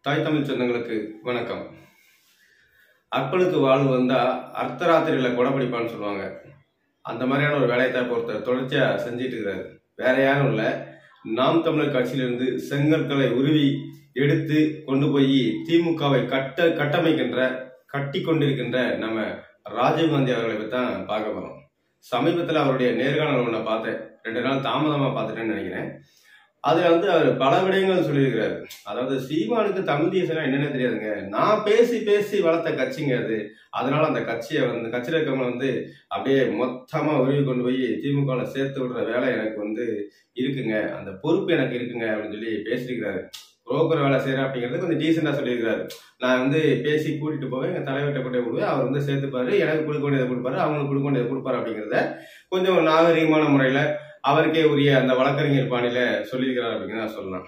தாய் தமிழ் சொந்தங்களுக்கு வணக்கம் அற்பனுக்கு வாழ்வு வந்தா அர்த்தராத்திரியில கொடப்பிடிப்பான்னு சொல்லுவாங்க அந்த மாதிரியான ஒரு வேலையை தான் ஒருத்தர் தொடர்ச்சியா செஞ்சிட்டு இருக்கிறாரு வேற யாரும் இல்ல நாம் தமிழர் கட்சியிலிருந்து செங்கற்களை உருவி எடுத்து கொண்டு போய் திமுகவை கட்ட கட்டமைக்கின்ற கட்டி கொண்டிருக்கின்ற நம்ம ராஜீவ்காந்தி அவர்களை பற்றி தான் பார்க்க போறோம் சமீபத்தில் அவருடைய நேர்காணல் ஒன்றை பார்த்தேன் ரெண்டு நாள் தாமதமாக பார்த்துட்டேன்னு நினைக்கிறேன் அதுல வந்து அவர் பல விடயங்கள் சொல்லியிருக்கிறாரு அதாவது சீமானுக்கு தமிழ் தேசம்னா என்னன்னு தெரியாதுங்க நான் பேசி பேசி வளர்த்த கட்சிங்க அது அதனால அந்த கட்சியை வந்து கட்சியில் இருக்கவங்க வந்து அப்படியே மொத்தமா உருவி கொண்டு போய் திமுகல சேர்த்து விடுற வேலை எனக்கு வந்து இருக்குங்க அந்த பொறுப்பு எனக்கு இருக்குங்க அப்படின்னு சொல்லி பேசியிருக்கிறாரு புரோக்கர் வேலை செய்யறேன் அப்படிங்கிறது கொஞ்சம் டீசெண்டா சொல்லியிருக்காரு நான் வந்து பேசி கூட்டிட்டு போவேன் எங்க தலைவர்கிட்ட கொண்டு போய் விடுவேன் அவர் வந்து சேர்த்துப்பாரு எனக்கு கொடுக்க வேண்டியதை கொடுப்பாரு அவங்களுக்கு கொடுக்க வேண்டியதை கொடுப்பாரு அப்படிங்கிறத கொஞ்சம் நாகரீகமான முறையில அவருக்கே உரிய அந்த வழக்கறிஞர் பாணியில சொல்லியிருக்கிறார் அப்படின்னு நான் சொல்லலாம்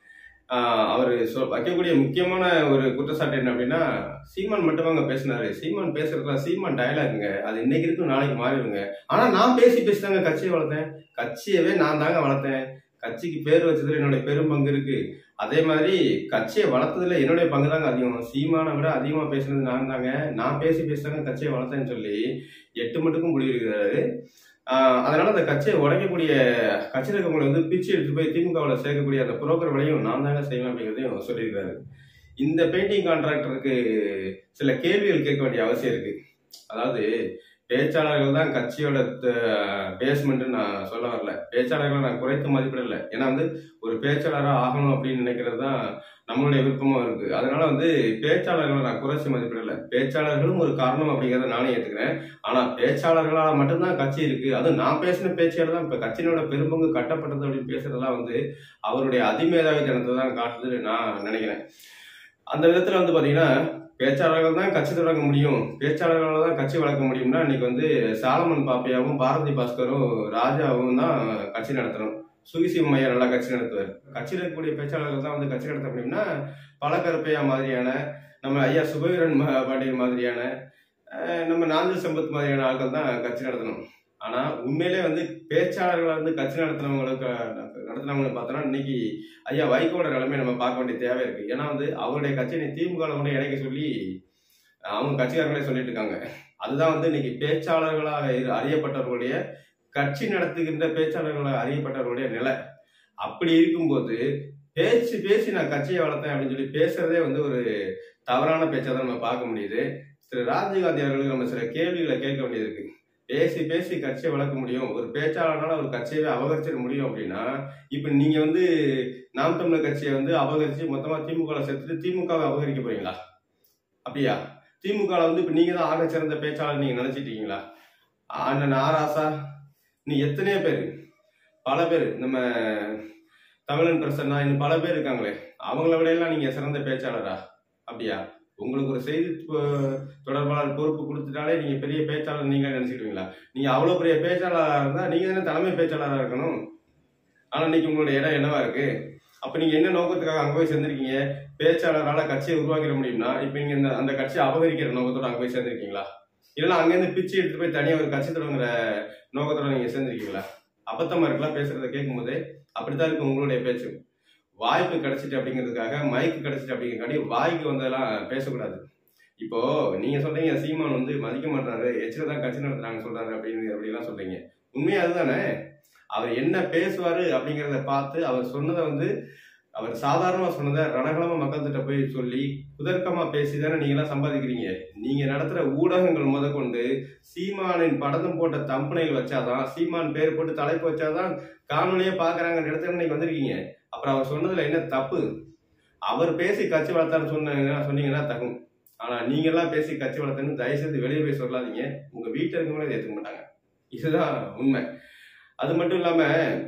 ஆஹ் அவர் சொ வைக்கக்கூடிய முக்கியமான ஒரு குற்றச்சாட்டு என்ன அப்படின்னா சீமான் மட்டும் அங்க பேசினாரு சீமான் பேசுறதுலாம் சீமான் டயலாகுங்க அது இன்னைக்கு இருக்கும் நாளைக்கு மாறிடுங்க ஆனா நான் பேசி பேசி தாங்க கட்சியை வளர்த்தேன் கட்சியவே நான் தாங்க வளர்த்தேன் கட்சிக்கு பேர் வச்சதுல என்னுடைய பெரும் பங்கு இருக்கு அதே மாதிரி கட்சியை வளர்த்ததுல என்னுடைய பங்கு தாங்க அதிகம் சீமானை விட அதிகமா பேசுனது நான் தாங்க நான் பேசி பேசி தாங்க கட்சியை வளர்த்தேன்னு சொல்லி எட்டு மட்டுக்கும் முடியிருக்கிறாரு ஆஹ் அதனால அந்த கட்சியை உடைக்கக்கூடிய கட்சியில் இருக்கவங்களை வந்து பிச்சு எடுத்து போய் திமுகவில் சேர்க்கக்கூடிய அந்த புரோக்கர் வேலையும் நான் தாங்க செய்வேன் அப்படிங்கிறதையும் சொல்லியிருக்காரு இந்த பெயிண்டிங் கான்ட்ராக்டருக்கு சில கேள்விகள் கேட்க வேண்டிய அவசியம் இருக்கு அதாவது பேச்சாளர்கள் தான் கட்சியோட பேஸ்மெண்ட் நான் சொல்ல வரல பேச்சாளர்களை நான் குறைத்து மதிப்பிடல ஏன்னா வந்து ஒரு பேச்சாளராக ஆகணும் அப்படின்னு நினைக்கிறது தான் நம்மளுடைய விருப்பமும் இருக்கு அதனால வந்து பேச்சாளர்களை நான் குறைச்சி மதிப்பிடல பேச்சாளர்களும் ஒரு காரணம் அப்படிங்கிறத நானே ஏத்துக்கிறேன் ஆனா பேச்சாளர்களால் மட்டும்தான் கட்சி இருக்கு அதுவும் நான் பேசின பேச்சியால தான் இப்ப கட்சியினோட பெரும்பங்கு கட்டப்பட்டது அப்படின்னு பேசுறதெல்லாம் வந்து அவருடைய அதிமேதாவித்தனத்தை தான் காட்டுதுன்னு நான் நினைக்கிறேன் அந்த விதத்துல வந்து பாத்தீங்கன்னா பேச்சாளர்கள் தான் கட்சி தொடங்க முடியும் பேச்சாளர்களால் தான் கட்சி வளர்க்க முடியும்னா இன்னைக்கு வந்து சாலமன் பாப்பையாவும் பாரதி பாஸ்கரும் ராஜாவும் தான் கட்சி நடத்தணும் சுகிசிவம் ஐயா நல்லா கட்சி நடத்துவார் கட்சியில் இருக்கக்கூடிய பேச்சாளர்கள் தான் வந்து கட்சி நடத்த முடியும்னா பழக்கருப்பையா மாதிரியான நம்ம ஐயா சுபவீரன் ம- பாண்டியன் மாதிரியான அஹ், நம்ம நாஞ்சல் சம்பத் மாதிரியான ஆட்கள் தான் கட்சி நடத்தணும் ஆனா உண்மையிலே வந்து பேச்சாளர்களை வந்து கட்சி நடத்தினவங்களுக்கு நடத்தினவங்களை பார்த்தோம்னா இன்னைக்கு ஐயா வைகோட நிலைமை நம்ம பார்க்க வேண்டிய தேவை இருக்கு ஏன்னா வந்து அவருடைய கட்சியை திமுக கூட இணைக்க சொல்லி அவங்க கட்சிக்காரங்களே சொல்லிட்டு இருக்காங்க அதுதான் வந்து இன்னைக்கு பேச்சாளர்களாக இரு- அறியப்பட்டவர்களுடைய கட்சி நடத்துகின்ற பேச்சாளர்களாக அறியப்பட்டவர்களுடைய நிலை அப்படி இருக்கும்போது பேச்சு பேசி நான் கட்சியை வளர்த்தேன் அப்படின்னு சொல்லி பேசுறதே வந்து ஒரு தவறான பேச்சை தான் நம்ம பார்க்க முடியுது திரு ராஜீவ்காந்தி அவர்களுக்கு நம்ம சில கேள்விகளை கேட்க வேண்டியது இருக்கு பேசி பேசி கட்சியை வளர்க்க முடியும் ஒரு பேச்சாளரால ஒரு கட்சியவே அபகரிச்சிட முடியும் அப்படின்னா இப்ப நீங்க வந்து நாம் தமிழர் கட்சியை வந்து அபகரிச்சு மொத்தமா திமுக சேர்த்துட்டு திமுகவை அபகரிக்க போறீங்களா அப்படியா திமுக வந்து இப்ப நீங்க தான் ஆக சிறந்த பேச்சாளர் நீங்க நினைச்சிட்டு இருக்கீங்களா அண்ணன் ஆராசா நீ எத்தனையோ பேர் பல பேர் நம்ம தமிழன் பிரசன்னா இன்னும் பல பேர் இருக்காங்களே அவங்கள விட எல்லாம் நீங்க சிறந்த பேச்சாளரா அப்படியா உங்களுக்கு ஒரு செய்தி தொ- தொடர்பாளர் பொறுப்பு கொடுத்துட்டாலே நீங்க பெரிய பேச்சாளர் நீங்க நினைச்சுக்கிட்டீங்களா நீங்க அவ்வளவு பெரிய பேச்சாளராக இருந்தா நீங்க தானே தலைமை பேச்சாளராக இருக்கணும் ஆனா இன்னைக்கு உங்களுடைய இடம் என்னவா இருக்கு அப்ப நீங்க என்ன நோக்கத்துக்காக அங்க போய் சேர்ந்திருக்கீங்க பேச்சாளரால கட்சியை உருவாக்கிட முடியும்னா இப்ப நீங்க இந்த அந்த கட்சியை அபகரிக்கிற நோக்கத்தோட அங்க போய் சேர்ந்திருக்கீங்களா இல்லைன்னா அங்கேருந்து பிச்சு எடுத்து போய் தனியா ஒரு கட்சி தொடங்குற நோக்கத்தோட நீங்க சேர்ந்திருக்கீங்களா அபத்தமா இருக்கலாம் பேசுறத கேட்கும்போது அப்படித்தான் இருக்கு உங்களுடைய பேச்சு வாய்ப்பு கிடைச்சிட்டு அப்படிங்கிறதுக்காக மைக்கு கிடைச்சிட்டு அப்படிங்கிறக்காண்டி வாய்க்கு வந்ததெல்லாம் பேசக்கூடாது இப்போ நீங்க சொல்றீங்க சீமான் வந்து மதிக்க மாட்டாரு எச்சில தான் கட்சி நடத்துறாங்க சொல்றாரு அப்படின்னு அப்படிலாம் சொல்றீங்க உண்மையா அதுதானே அவர் என்ன பேசுவாரு அப்படிங்கிறத பார்த்து அவர் சொன்னதை வந்து அவர் சாதாரணமா சொன்னதை ரணகலமா மக்கள்கிட்ட போய் சொல்லி குதர்க்கமா பேசி தானே நீங்க எல்லாம் சம்பாதிக்கிறீங்க நீங்க நடத்துற ஊடகங்கள் முதற்கொண்டு சீமானின் படத்தம் போட்ட தம்பனையில் வச்சாதான் சீமான் பேர் போட்டு தலைப்பு வச்சாதான் காணொலியே பாக்குறாங்க இடத்துல இன்னைக்கு வந்திருக்கீங்க அப்புறம் அவர் சொன்னதுல என்ன தப்பு அவர் பேசி கட்சி வளர்த்தாருன்னு சொன்னாங்கன்னா சொன்னீங்கன்னா தகும் ஆனா நீங்க எல்லாம் பேசி கட்சி வளர்த்தேன்னு தயவு செய்து வெளியே போய் சொல்லாதீங்க உங்க வீட்டுல இருக்கவங்களே இதை ஏத்துக்க மாட்டாங்க இதுதான் உண்மை அது மட்டும் இல்லாம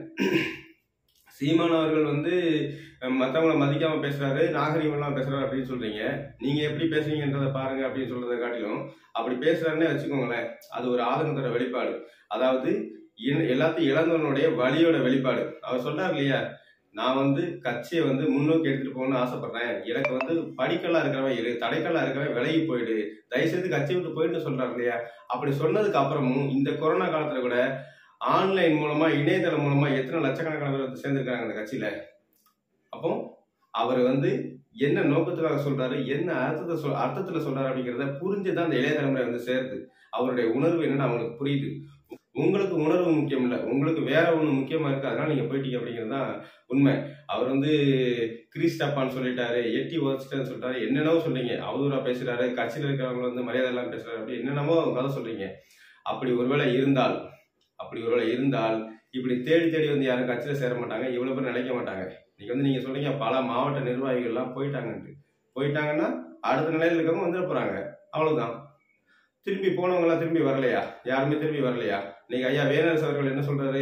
சீமான் அவர்கள் வந்து அஹ், மத்தவங்கள மதிக்காம பேசுறாரு நாகரிகம்லாம் பேசுறாரு அப்படின்னு சொல்றீங்க நீங்க எப்படி பேசுறீங்கன்றதை பாருங்க அப்படின்னு சொல்றதை காட்டிலும் அப்படி பேசுறாருன்னே வச்சுக்கோங்களேன் அது ஒரு ஆதங்கத்தோட வெளிப்பாடு அதாவது இன- எல்லாத்தையும் இழந்தவனுடைய வலியோட வெளிப்பாடு அவர் சொல்றாரு இல்லையா நான் வந்து கட்சியை வந்து முன்னோக்கி எடுத்துட்டு போகணும்னு ஆசைப்படுறேன் எனக்கு வந்து படிக்கல்லா இருக்கிறவன் இரு தடைக்கல்லா இருக்கிறவன் விலகி போயிடு தயவுசெய்து கட்சி விட்டு போயிட்டு சொல்றாரு இல்லையா அப்படி சொன்னதுக்கு அப்புறமும் இந்த கொரோனா காலத்துல கூட ஆன்லைன் மூலமா இணையதளம் மூலமா எத்தனை லட்சக்கணக்கான பேர் வந்து சேர்ந்திருக்காங்க அந்த கட்சியில அப்போ அவர் வந்து என்ன நோக்கத்துக்காக சொல்றாரு என்ன அர்த்தத்தை சொல் அர்த்தத்துல சொல்றாரு அப்படிங்கிறத புரிஞ்சு தான் அந்த இளைய தலைமுறை வந்து சேருது அவருடைய உணர்வு என்னன்னு அவங்களுக்கு புரியுது உங்களுக்கு உணர்வு முக்கியம் இல்லை உங்களுக்கு வேற ஒன்று முக்கியமா இருக்கு அதனால நீங்க போயிட்டீங்க அப்படிங்கிறது தான் உண்மை அவர் வந்து கிறிஸ்டப்பான்னு சொல்லிட்டாரு எட்டி உதச்சிட்டேன்னு சொல்லிட்டாரு என்னென்னவோ சொல்றீங்க அவதூறா பேசுறாரு கட்சியில் இருக்கிறவங்க வந்து மரியாதை எல்லாம் பேசுறாரு அப்படி என்னென்னமோ கதை சொல்றீங்க அப்படி ஒருவேளை இருந்தால் அப்படி ஒருவேளை இருந்தால் இப்படி தேடி தேடி வந்து யாரும் கட்சியில் சேர மாட்டாங்க இவ்வளவு பேர் நினைக்க மாட்டாங்க இன்னைக்கு வந்து நீங்க சொல்றீங்க பல மாவட்ட நிர்வாகிகள் எல்லாம் போயிட்டாங்கன்ட்டு போயிட்டாங்கன்னா அடுத்த நிலையில இருக்கவங்க வந்துட போறாங்க அவ்வளவுதான் திரும்பி போனவங்க எல்லாம் திரும்பி வரலையா யாருமே திரும்பி வரலையா இன்னைக்கு ஐயா வேணரசு அவர்கள் என்ன சொல்றாரு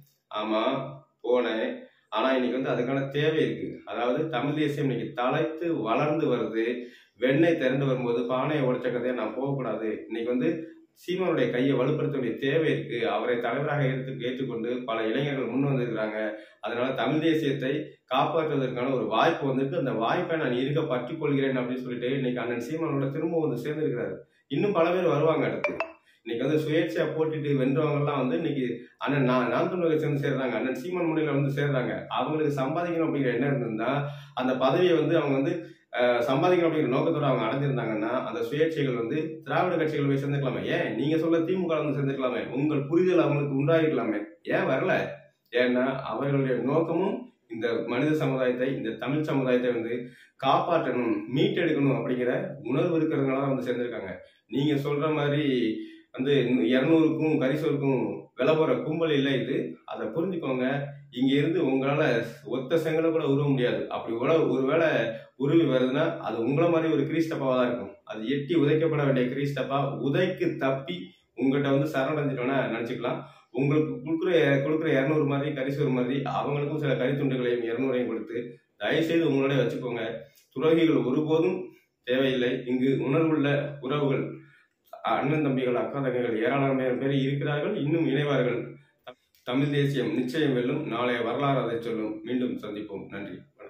ஆமா போனேன் ஆனா இன்னைக்கு வந்து அதுக்கான தேவை இருக்கு அதாவது தமிழ் தேசியம் இன்னைக்கு தலைத்து வளர்ந்து வருது வெண்ணெய் திரண்டு வரும்போது பானையை உடைச்ச கதையை நான் போகக்கூடாது இன்னைக்கு வந்து சீமானுடைய கையை வலுப்படுத்த வேண்டிய தேவை இருக்கு அவரை தலைவராக எடுத்து ஏற்றுக்கொண்டு பல இளைஞர்கள் முன் வந்திருக்கிறாங்க அதனால தமிழ் தேசியத்தை காப்பாற்றுவதற்கான ஒரு வாய்ப்பு வந்திருக்கு அந்த வாய்ப்பை நான் இருக்க பற்றி கொள்கிறேன் அப்படின்னு சொல்லிட்டு இன்னைக்கு அண்ணன் சீமானோட திரும்ப வந்து சேர்ந்திருக்கிறாரு இன்னும் பல பேர் வருவாங்க அடுத்து இன்னைக்கு வந்து சுயேட்சையா போட்டுட்டு வென்றவங்க எல்லாம் வந்து இன்னைக்கு அண்ணன் நான் நான் தமிழக சேர்ந்து சேர்றாங்க அண்ணன் சீமான் முனையில வந்து சேர்றாங்க அவங்களுக்கு சம்பாதிக்கணும் அப்படிங்கிற எண்ணம் இருந்திருந்தா அந்த பதவியை வந்து அவங்க வந்து அஹ், சம்பாதிக்கணும் அப்படிங்கிற நோக்கத்தோட அவங்க அடைஞ்சிருந்தாங்கன்னா அந்த சுயேட்சைகள் வந்து திராவிட கட்சிகள் போய் சேர்ந்துக்கலாமே ஏன் நீங்க சொல்ல திமுக வந்து சேர்ந்துக்கலாமே உங்கள் புரிதல் அவங்களுக்கு உண்டாயிருக்கலாமே ஏன் வரல ஏன்னா அவர்களுடைய நோக்கமும் இந்த மனித சமுதாயத்தை இந்த தமிழ் சமுதாயத்தை வந்து காப்பாற்றணும் மீட்டெடுக்கணும் அப்படிங்கிற உணர்வு இருக்கிறதுனால தான் வந்து சேர்ந்திருக்காங்க நீங்க சொல்ற மாதிரி வந்து இரநூறுக்கும் கரிசோருக்கும் விலை போற கும்பல் இல்லை இது அதை புரிஞ்சுக்கோங்க இங்க இருந்து உங்களால ஒத்த செங்கலை கூட உருவ முடியாது அப்படி உல ஒருவேளை உருவி வருதுன்னா அது உங்களை மாதிரி ஒரு கிரீஸ்டப்பாவா தான் இருக்கும் அது எட்டி உதைக்கப்பட வேண்டிய கிரீஸ்டப்பா உதைக்கு தப்பி உங்கள்கிட்ட வந்து சரணடைஞ்சிட்டோன்னா நினைச்சுக்கலாம் உங்களுக்கு கொடுக்குற கொடுக்குற இரநூறு மாதிரி கரிசோறு மாதிரி அவங்களுக்கும் சில கரித்துண்டுகளையும் இரநூறையும் கொடுத்து தயவுசெய்து உங்களோட வச்சுக்கோங்க துறவிகள் ஒருபோதும் தேவையில்லை இங்கு உணர்வுள்ள உறவுகள் அண்ணன் தம்பிகள் அக்கா தங்கைகள் ஏராளமான பேர் இருக்கிறார்கள் இன்னும் இணைவார்கள் தமிழ் தேசியம் நிச்சயம் வெல்லும் நாளைய வரலாறு அதை சொல்லும் மீண்டும் சந்திப்போம் நன்றி